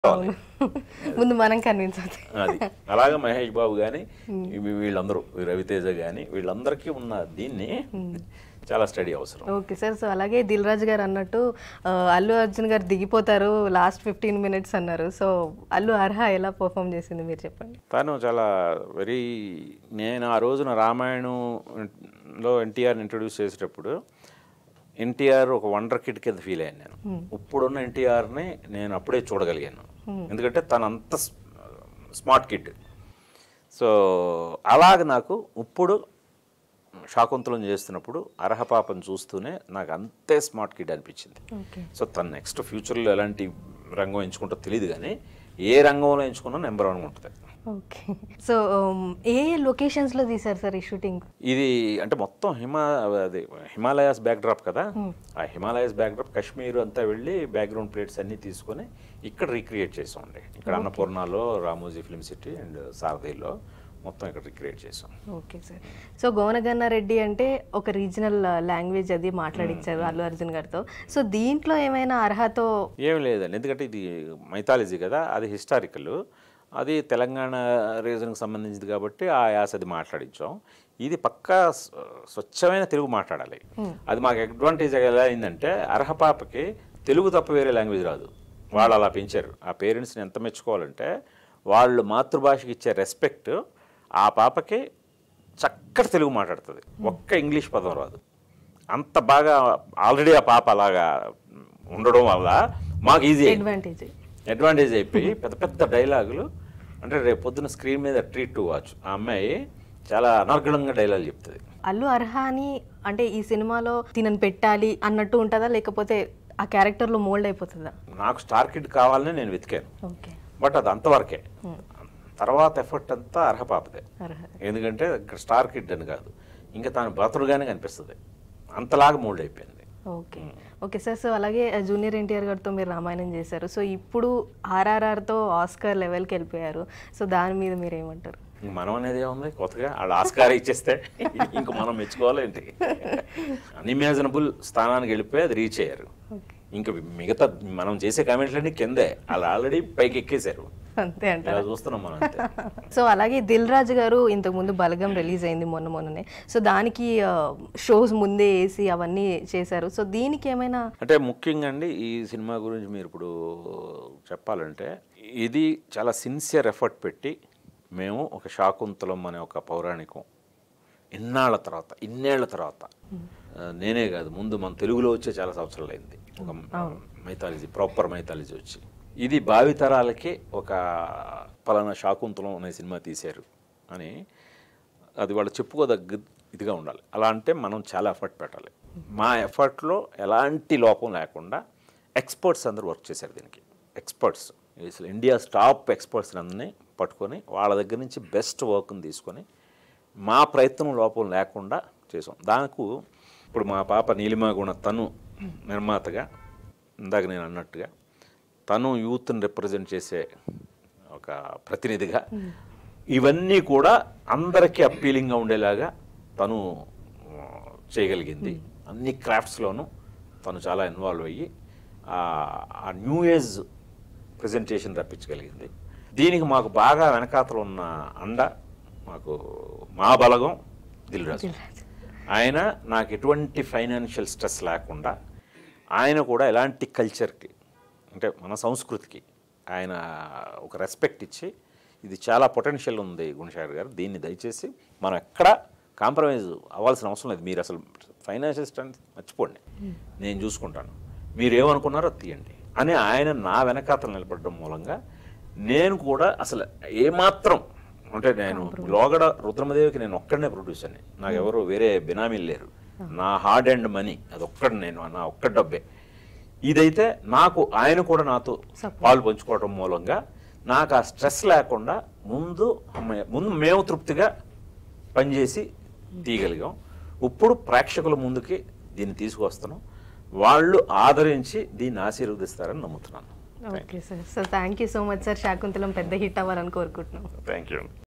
అవును ముందు మనం కన్విన్స్ అవుతాయి అది అలాగే మహేష్ బాబు కానీ వీళ్ళందరూ ఈ రవితేజ కానీ వీళ్ళందరికీ ఉన్న దీన్ని చాలా స్టడీ అవసరం ఓకే సార్ సో అలాగే దిల్ రాజు గారు అన్నట్టు ఆ, అల్లు అర్జున్ గారు దిగిపోతారు లాస్ట్ ఫిఫ్టీన్ మినిట్స్ అన్నారు సో అల్లు అర్హ ఎలా పర్ఫామ్ చేసింది మీరు చెప్పండి తను చాలా వెరీ నేను ఆ రోజున రామాయణంలో ఎన్టీఆర్ని ఇంట్రొడ్యూస్ చేసేటప్పుడు ఎన్టీఆర్ ఒక వండర్ కిడ్ కింద ఫీల్ అయ్యాను నేను ఇప్పుడున్న ఎన్టీఆర్ని నేను అప్పుడే చూడగలిగాను ఎందుకంటే తను అంత స్మార్ట్ కిడ్ సో అలాగ నాకు ఇప్పుడు శాకుంతలం చేస్తున్నప్పుడు అర్హపాపను చూస్తూనే నాకు అంతే స్మార్ట్ కిడ్ అనిపించింది ఓకే సో తను నెక్స్ట్ ఫ్యూచర్లో ఎలాంటి రంగం ఎంచుకుంటో తెలియదు కానీ ఏ రంగంలో ఎంచుకున్నా నెంబర్ వన్ ఉంటుంది ఓకే సో ఏ లొకేషన్స్లో తీశారు సార్ ఈ షూటింగ్ ఇది అంటే మొత్తం హిమా అది హిమాలయాస్ బ్యాక్డ్రాప్ కదా ఆ హిమాలయాస్ బ్యాక్డ్రాప్ కాశ్మీర్ అంతా వెళ్ళి బ్యాక్గ్రౌండ్ ప్లేట్స్ అన్నీ తీసుకొని ఇక్కడ రీక్రియేట్ చేసామండి ఇక్కడ అన్నపూర్ణలో రామోజీ ఫిల్మ్ సిటీ అండ్ సారథిలో మొత్తం ఇక్కడ రీక్రియేట్ చేసాం okay sir so Gonaganna Reddy అంటే ఒక రీజనల్ లాంగ్వేజ్ అది మాట్లాడించారు అల్లు అర్జున్ గారితో సో దీంట్లో ఏమైనా అర్హతో ఏం లేదండి ఎందుకంటే ఇది మైథాలజీ కదా అది హిస్టారికల్ అది తెలంగాణ రీజన్కి సంబంధించింది కాబట్టి ఆ యాస అది మాట్లాడించాం ఇది పక్కా స్వ- స్వచ్ఛమైన తెలుగు మాట్లాడాలి అది మాకు అడ్వాంటేజ్ ఎలా అయిందంటే అర్హ పాపకి తెలుగు తప్ప వేరే లాంగ్వేజ్ రాదు వాళ్ళు అలా పెంచారు ఆ పేరెంట్స్ని ఎంత మెచ్చుకోవాలంటే వాళ్ళు మాతృభాషకి ఇచ్చే రెస్పెక్ట్ ఆ పాపకి చక్కటి తెలుగు మాట్లాడుతుంది ఒక్క ఇంగ్లీష్ పదం రాదు అంత బాగా ఆల్రెడీ ఆ పాప అలాగా ఉండడం వల్ల మాకు ఈజీ అడ్వాంటేజ్ అడ్వాంటేజ్ అయిపోయి పెద్ద పెద్ద డైలాగులు అంటే రేపు పొద్దున స్క్రీన్ మీద ట్రీట్ టు వాచ్ ఆ అమ్మాయి చాలా అనర్గళంగా డైలాగ్ చెప్తుంది అల్లు అర్హ అని అంటే ఈ సినిమాలో తినని పెట్టాలి అన్నట్టు ఉంటుందా లేకపోతే ఆ క్యారెక్టర్లో మోల్డ్ అయిపోతుందా నాకు స్టార్ కిడ్ కావాలని నేను వెతికాను ఓకే బట్ అది అంతవరకే తర్వాత ఎఫర్ట్ అంతా అర్హ పాపదే అర్హ ఎందుకంటే ఇక్కడ స్టార్ కిడ్ అని కాదు ఇంకా తాను బ్రతుడుగానే కనిపిస్తుంది అంతలాగా మోల్డ్ అయిపోయింది ఓకే ఓకే సార్ సో అలాగే జూనియర్ ఎన్టీఆర్ గారితో మీరు రామాయణం చేశారు సో ఇప్పుడు ఆర్ఆర్ఆర్తో ఆస్కర్ లెవెల్కి వెళ్ళిపోయారు సో దాని మీద మీరు ఏమంటారు ఇంక మనం అనేది ఏముంది కొత్తగా వాళ్ళు ఆస్కార్ ఇచ్చేస్తే ఇంక మనం మెచ్చుకోవాలేంటి అన్ఇమాజినబుల్ స్థానానికి వెళ్ళిపోయి అది రీచ్ అయ్యారు ఓకే ఇంకా మిగతా మనం చేసే కామెంట్లన్నీ కిందే వాళ్ళు ఆల్రెడీ పైకి ఎక్కేశారు అంతే అంటారు ఇలా చూస్తున్నాం మనం అంతే సో అలాగే దిల్ రాజు గారు ఇంతకుముందు బలగం రిలీజ్ అయింది మొన్న మొన్ననే సో దానికి షోస్ ముందే వేసి అవన్నీ చేశారు సో దీనికి ఏమైనా అంటే ముఖ్యంగా అండి ఈ సినిమా గురించి మీరు ఇప్పుడు చెప్పాలంటే ఇది చాలా సిన్సియర్ ఎఫర్ట్ పెట్టి మేము ఒక శాకుంతలం అనే ఒక పౌరాణికం ఇన్నాళ్ళ తర్వాత ఇన్నేళ్ల తర్వాత ఆ, నేనే కాదు ముందు మన తెలుగులో వచ్చే చాలా సంవత్సరాలు అయింది ఒక మైథాలజీ ప్రాపర్ మైథాలజీ వచ్చి ఇది భావితరాలకి ఒక పలానా శాకుంతలం అనే సినిమా తీశారు అని అది వాళ్ళు చెప్పుకోదగ్గ ఇదిగా ఉండాలి అలా అంటే మనం చాలా ఎఫర్ట్ పెట్టాలి మా ఎఫర్ట్లో ఎలాంటి లోపం లేకుండా ఎక్స్పర్ట్స్ అందరూ వర్క్ చేశారు దీనికి ఎక్స్పర్ట్స్ అసలు ఇండియా టాప్ ఎక్స్పర్ట్స్ అందరినీ పట్టుకొని వాళ్ళ దగ్గర నుంచి బెస్ట్ వర్క్ని తీసుకొని మా ప్రయత్నం లోపం లేకుండా చేసాం దానికి ఇప్పుడు మా పాప నీలిమా గుణ తను నిర్మాతగా ఇందాక నేను అన్నట్టుగా తను యూత్ని రిప్రజెంట్ చేసే ఒక ప్రతినిధిగా ఇవన్నీ కూడా అందరికీ అప్పీలింగ్గా ఉండేలాగా తను ఆ, చేయగలిగింది అన్ని క్రాఫ్ట్స్లోనూ తను చాలా ఇన్వాల్వ్ అయ్యి ఆ- ఆ న్యూ ఏజ్ ప్రజెంటేషన్ రప్పించగలిగింది దీనికి మాకు బాగా వెనకాతలు ఉన్న అండ మాకు మా బలగం దిల్రాజు ఆయన నాకు ఎటువంటి ఫైనాన్షియల్ స్ట్రెస్ లేకుండా ఆయన కూడా ఎలాంటి కల్చర్కి అంటే మన సంస్కృతికి ఆయన ఒక రెస్పెక్ట్ ఇచ్చి ఇది చాలా పొటెన్షియల్ ఉంది గుణశాఖర్ గారు దీన్ని దయచేసి మనం ఎక్కడ కాంప్రమైజ్ అవ్వాల్సిన అవసరం లేదు మీరు అసలు ఫైనాన్షియల్ స్ట్రెంత్ మర్చిపోండి నేను చూసుకుంటాను మీరు ఏమనుకున్నారో అది తీయండి అని ఆయన నా వెనకాతలు నిలబడడం మూలంగా నేను కూడా అసలు ఏమాత్రం అంటే నేను లోగడ రుద్రమదేవికి నేను ఒక్కడనే ప్రొడ్యూసర్ని నాకు ఎవరు వేరే బినామీలు లేరు నా హార్డ్ అండ్ మనీ అది ఒక్కడు నేను నా ఒక్క డబ్బే ఇదైతే నాకు ఆయన కూడా నాతో పాలు పంచుకోవడం మూలంగా నాకు ఆ స్ట్రెస్ లేకుండా ముందు అమ్మయ్య, ముందు మేము తృప్తిగా పనిచేసి తీయగలిగాం ఇప్పుడు ప్రేక్షకుల ముందుకి దీన్ని తీసుకొస్తున్నాం వాళ్ళు ఆదరించి దీన్ని ఆశీర్వదిస్తారని నమ్ముతున్నాను okay sir so thank you so much sir Shaakuntalam పెద్ద హిట్ అవ్వాలని కోరుకుంటున్నాం థ్యాంక్ యూ